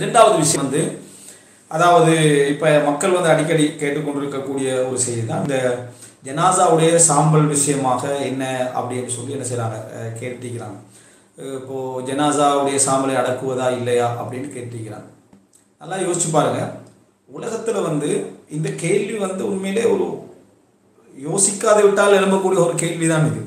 இரண்டாவது விஷயம் வந்து அதாவது இப்போ மக்கள் வந்து அடிக்கடி கேட்டுக்கொண்டிருக்கக்கூடிய ஒரு செய்தி தான் இந்த ஜனாசாவுடைய சாம்பல் விஷயமாக என்ன அப்படின்னு சொல்லி என்ன செய்கிறாங்க கேட்டிருக்கிறாங்க இப்போ ஜனாசாவுடைய சாம்பலை அடக்குவதா இல்லையா அப்படின்னு கேட்டிருக்கிறாங்க நல்லா யோசிச்சு பாருங்க உலகத்தில் வந்து இந்த கேள்வி வந்து உண்மையிலே ஒரு யோசிக்காது விட்டால் எழும்பக்கூடிய ஒரு கேள்விதான் இது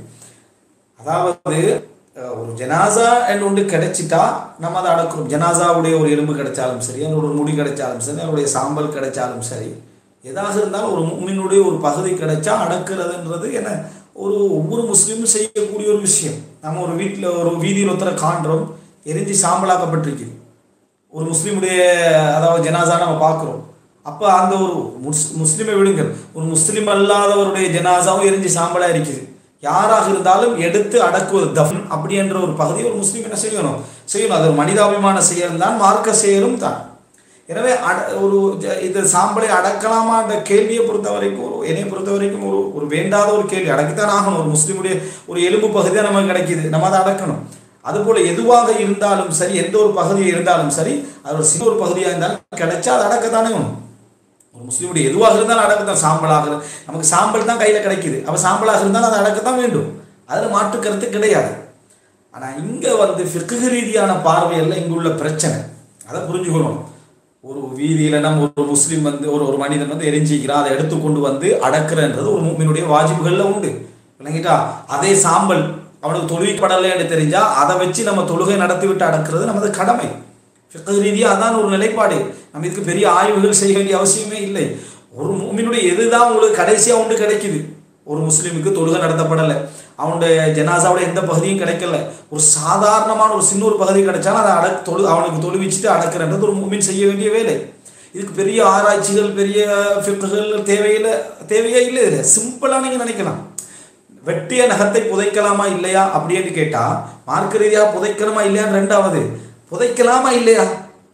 அதாவது அஹ், ஒரு ஜனாசா என்று ஒன்று கிடைச்சிட்டா நம்ம அதை அடக்கிறோம் ஜனாசாவுடைய ஒரு எலும்பு கிடைச்சாலும் சரி அதோட ஒரு முடி கிடைச்சாலும் சரி அதனுடைய சாம்பல் கிடைச்சாலும் சரி எதாக இருந்தாலும் ஒரு முக்மினுடைய ஒரு பகுதி கிடைச்சா அடக்கிறதுன்றது என்ன ஒரு ஒவ்வொரு முஸ்லீமும் செய்யக்கூடிய ஒரு விஷயம் நம்ம ஒரு வீட்டில் ஒரு வீதியில் ஒருத்தரை காண்றோம் எரிஞ்சு சாம்பலாக்கப்பட்டிருக்குது ஒரு முஸ்லீமுடைய அதாவது ஜனாசா நம்ம பார்க்குறோம் அப்போ அந்த ஒரு முஸ் முஸ்லீமை விடுங்கள் ஒரு முஸ்லீம் அல்லாதவருடைய ஜனாசாவும் எரிஞ்சு சாம்பலாக இருக்குது யாராக இருந்தாலும் எடுத்து அடக்குவது தஃன் அப்படி என்ற ஒரு பகுதியை ஒரு முஸ்லீம் என்ன செய்யணும் செய்யணும் அது ஒரு மனிதாபிமான செயல் தான் மார்க்க செயலும் தான் எனவே அட ஒரு ஜ- இது சாம்பலை அடக்கலாமா என்ற கேள்வியை பொறுத்த வரைக்கும் ஒரு என்னை பொறுத்த வரைக்கும் ஒரு ஒரு வேண்டாத ஒரு கேள்வி அடக்கித்தான் ஆகணும் ஒரு முஸ்லீமுடைய ஒரு எலும்பு பகுதி தான் நமக்கு கிடைக்குது நம்ம அதை அடக்கணும் அதுபோல எதுவாக இருந்தாலும் சரி எந்த ஒரு பகுதி இருந்தாலும் சரி அது ஒரு சின்ன ஒரு பகுதியாக இருந்தாலும் கிடைச்சா அதை அடக்கத்தானே வேணும் ஒரு முஸ்லீமுடைய எதுவாக இருந்தாலும் அடக்கத்தான் சாம்பலாக இரு- நமக்கு சாம்பல் தான் கையில் கிடைக்குது அப்போ சாம்பலாக இருந்தாலும் அதை அடக்கத்தான் வேண்டும் அதில் மாற்று கருத்து கிடையாது ஆனால் இங்கே வந்து ஃபிக்கு ரீதியான பார்வையில் இங்குள்ள பிரச்சனை அதை புரிஞ்சுக்கணும் ஒரு வீதியில் நம்ம ஒரு முஸ்லீம் வந்து ஒரு ஒரு மனிதன் வந்து எரிஞ்சிக்கிறான் அதை எடுத்து கொண்டு வந்து அடக்குறன்றது ஒரு மூமினுடைய வாஜிபுகளில் உண்டு விளங்கிட்டா அதே சாம்பல் அவனுக்கு தொழுவிப்படலைன்னு தெரிஞ்சா அதை வச்சு நம்ம தொழுகை நடத்தி விட்டு அடக்குறது நமது கடமை ஃபிக்கு ரீதியாக அதான் ஒரு நிலைப்பாடு நம்ம இதுக்கு பெரிய ஆய்வுகள் செய்ய வேண்டிய அவசியமே இல்லை ஒரு மூமினுடைய எதுதான் உங்களுக்கு கடைசியாக உண்டு கிடைக்குது ஒரு முஸ்லீமுக்கு தொழுகை நடத்தப்படலை அவனுடைய ஜனாசாவோட எந்த பகுதியும் கிடைக்கல ஒரு சாதாரணமான ஒரு சின்ன ஒரு பகுதி கிடைச்சாலும் அதை அடக் தொழு அவனுக்கு தொழுவிச்சுட்டு அடக்கிறன்றது ஒரு மூமின் செய்ய வேண்டிய வேலை இதுக்கு பெரிய ஆராய்ச்சிகள் பெரிய ஃபிக்குகள் தேவையில்லை தேவையே இல்லை இதில் சிம்பிளாக நீங்கள் நினைக்கலாம் வெட்டிய நகத்தை புதைக்கலாமா இல்லையா அப்படின்னு கேட்டா மார்க்க ரீதியாக புதைக்கணுமா இல்லையான்னு ரெண்டாவது புதைக்கலாமா இல்லையா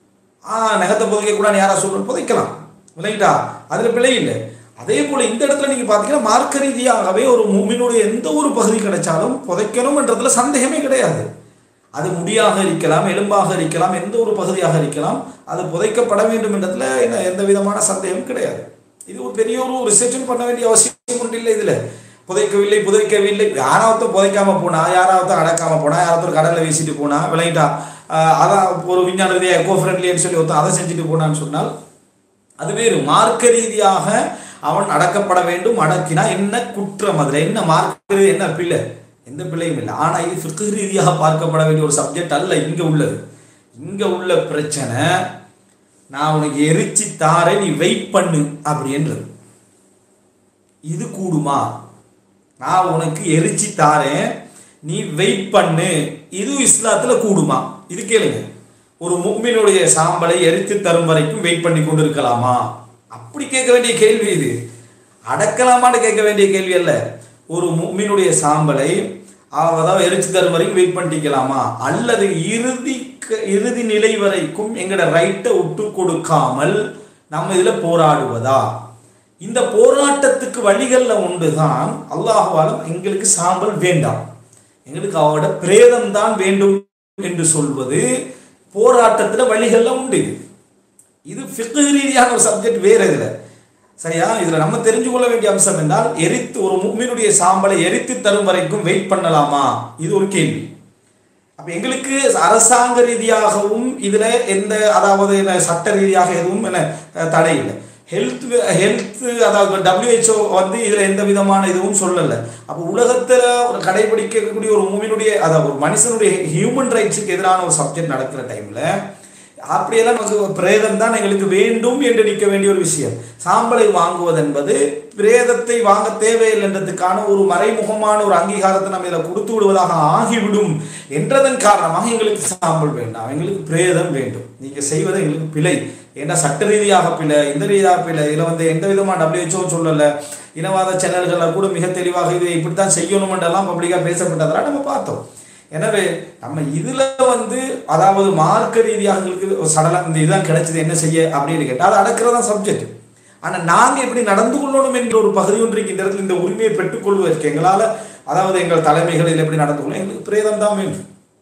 ஆ நகத்தை புதைக்க கூடாது யாரா சொல்றோம் புதைக்கலாம் விளங்கிட்டா அதுல பிழை இல்லை அதே போல இந்த இடத்துல நீங்க பாத்தீங்கன்னா மார்க்க ரீதியாகவே ஒரு மூமினுடைய எந்த ஒரு பகுதி கிடைச்சாலும் புதைக்கணும்ன்றதுல சந்தேகமே கிடையாது அது முடியாக இருக்கலாம் எலும்பாக இருக்கலாம் எந்த ஒரு பகுதியாக இருக்கலாம் அது புதைக்கப்பட வேண்டும் என்றதுல என்ன எந்த விதமான சந்தேகம் கிடையாது இது ஒரு பெரிய ஒரு ரிசர்ச்சும் பண்ண வேண்டிய அவசியம் ஒன்றும் இல்லை இதுல புதைக்கவில்லை புதைக்கவில்லை யாராவது புதைக்காம போனா யாராவது அடக்காம போனா யாராவது ஒரு கடல்ல வீசிட்டு போனா விளங்கிட்டா ஆஹ் அதான் ஒரு விஞ்ஞான ரீதியாக எக்கோ ஃப்ரெண்ட்லின்னு சொல்லி ஒருத்தன் அதை செஞ்சுட்டு போனான்னு சொன்னால் அது வேறு மார்க்க ரீதியாக அவன் அடக்கப்பட வேண்டும் அடக்கினா என்ன குற்றம் அதுல என்ன மார்க்க ரீதி- என்ன பிள்ளை எந்த பிள்ளையும் இல்லை ஆனா இது ஃபிக்கு ரீதியாக பார்க்கப்பட வேண்டிய ஒரு சப்ஜெக்ட் அல்ல இங்க உள்ளது இங்க உள்ள பிரச்சனை நான் உனக்கு எரிச்சு தாரேன் நீ வெயிட் பண்ணு அப்படின்றது இது கூடுமா நான் உனக்கு எரிச்சு தாரேன் நீ வெயிட் பண்ணு இது இஸ்லாத்துல கூடுமா இது கேளுங்க ஒரு முக்மினுடைய சாம்பலை எரித்து தரும் வரைக்கும் வெயிட் பண்ணி கொண்டு இருக்கலாமா அப்படி கேட்க வேண்டிய கேள்வி இது அடக்கலாமான்னு கேட்க வேண்டிய கேள்வி அல்ல ஒரு முக்மினுடைய சாம்பலை அதாவது எரிச்சு தரும் வரைக்கும் வெயிட் பண்ணிக்கலாமா அல்லது இறுதி இறுதி நிலை வரைக்கும் எங்கட ரைட்டை விட்டு கொடுக்காமல் நம்ம இதுல போராடுவதா இந்த போராட்டத்துக்கு வழிகள்ல ஒன்றுதான் அல்லாஹ்வாலும் எங்களுக்கு சாம்பல் வேண்டாம் எங்களுக்கு அவரோட பிரேதம் தான் வேண்டும் என்று சொல்வது போராட்டத்துல வழிகள்ல உண்டு இது இது ஃபிக்கு ரீதியான ஒரு சப்ஜெக்ட் வேற இதுல சரியா இதுல நம்ம தெரிஞ்சு கொள்ள வேண்டிய அம்சம் என்றால் எரித்து ஒரு முக்மீனுடைய சாம்பலை எரித்து தரும் வரைக்கும் வெயிட் பண்ணலாமா இது ஒரு கேள்வி அப்ப எங்களுக்கு அரசாங்க ரீதியாகவும் இதுல எந்த அதாவது என்ன சட்ட ரீதியாக எதுவும் என்ன அஹ், தடை இல்லை ஹெல்த் ஹெல்த் அதாவது WHO வந்து இதுல எந்த விதமான இதுவும் சொல்லல அப்போ உலகத்துல ஒரு கடைபிடிக்கக்கூடிய ஒரு மூவினுடைய அதாவது ஒரு மனுஷனுடைய ஹியூமன் ரைட்ஸுக்கு எதிரான ஒரு சப்ஜெக்ட் நடக்கிற டைம்ல அப்படியெல்லாம் நமக்கு பிரேதம் தான் எங்களுக்கு வேண்டும் என்று நிற்க வேண்டிய ஒரு விஷயம் சாம்பலை வாங்குவது என்பது பிரேதத்தை வாங்க தேவையில்லைன்றதுக்கான ஒரு மறைமுகமான ஒரு அங்கீகாரத்தை நம்ம இதில் கொடுத்து விடுவதாக ஆகிவிடும் என்றதன் காரணமாக எங்களுக்கு சாம்பல் வேண்டாம் எங்களுக்கு பிரேதம் வேண்டும் நீங்க செய்வது எங்களுக்கு பிழை ஏன்னா சட்ட ரீதியாக பிழை இந்த ரீதியாக பிழை இதில் வந்து எந்த விதமான WHO சொல்லலை இனவாத சேனல்களில் கூட மிக தெளிவாக இது இப்படித்தான் செய்யணுமென்றெல்லாம் பப்ளிக்காக பேசப்பட்டதெல்லாம் நம்ம பார்த்தோம் எனவே நம்ம இதுல வந்து அதாவது மார்க்க ரீதியாக எங்களுக்கு ஒரு சடலம் இந்த இதுதான் கிடைச்சது என்ன செய்ய அப்படின்னு கேட்டால் அது அடக்கிறதா சப்ஜெக்ட் ஆனா நாங்க எப்படி நடந்து கொள்ளணும் என்ற ஒரு பகுதி ஒன்று இருக்கு இந்த இடத்துல இந்த உரிமையை பெற்றுக்கொள்வதற்கு எங்களால அதாவது எங்கள் தலைமைகள் இதில் எப்படி நடந்து கொள்ளணும் எங்களுக்கு பிரேதம் தான் வேண்டும்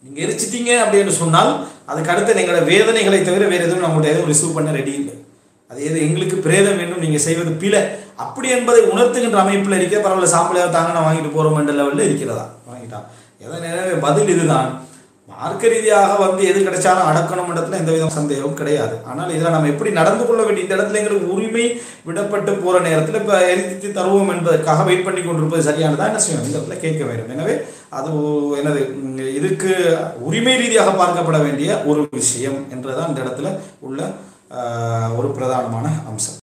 நீங்கள் எரிச்சிட்டீங்க அப்படின்னு சொன்னால் அதுக்கு அடுத்து எங்களோட வேதனைகளை தவிர வேறு எதுவும் நம்மள்ட்ட எதுவும் ரிசீவ் பண்ண ரெடி இல்லை அது எது எங்களுக்கு பிரேதம் வேண்டும் நீங்கள் செய்வது பிழை அப்படி என்பதை உணர்த்துகின்ற அமைப்பில் இருக்க பரவாயில்ல சாம்பலையாக தாங்க நான் வாங்கிட்டு போகிறோம் என்ற லெவலில் இருக்கிறதா வாங்கிட்டான் எதை நேரவே பதில் இதுதான் மார்க்க ரீதியாக வந்து எது கிடைச்சாலும் அடக்கணும் இடத்துல எந்த வித சந்தேகமும் கிடையாது ஆனால் இதில் நம்ம எப்படி நடந்து கொள்ள வேண்டிய இந்த இடத்துல எங்களுக்கு உரிமை விடப்பட்டு போகிற நேரத்தில் இப்போ எரித்து தருவோம் என்பதற்காக வெயிட் பண்ணி கொண்டிருப்பது சரியானதா என்ன செய்யணும் இந்த இடத்துல கேட்க வேண்டும் எனவே அது ஒ- என்னது ம், இதுக்கு உரிமை ரீதியாக பார்க்கப்பட வேண்டிய ஒரு விஷயம் என்றதான் இந்த இடத்துல உள்ள ஆஹ், ஒரு பிரதானமான அம்சம்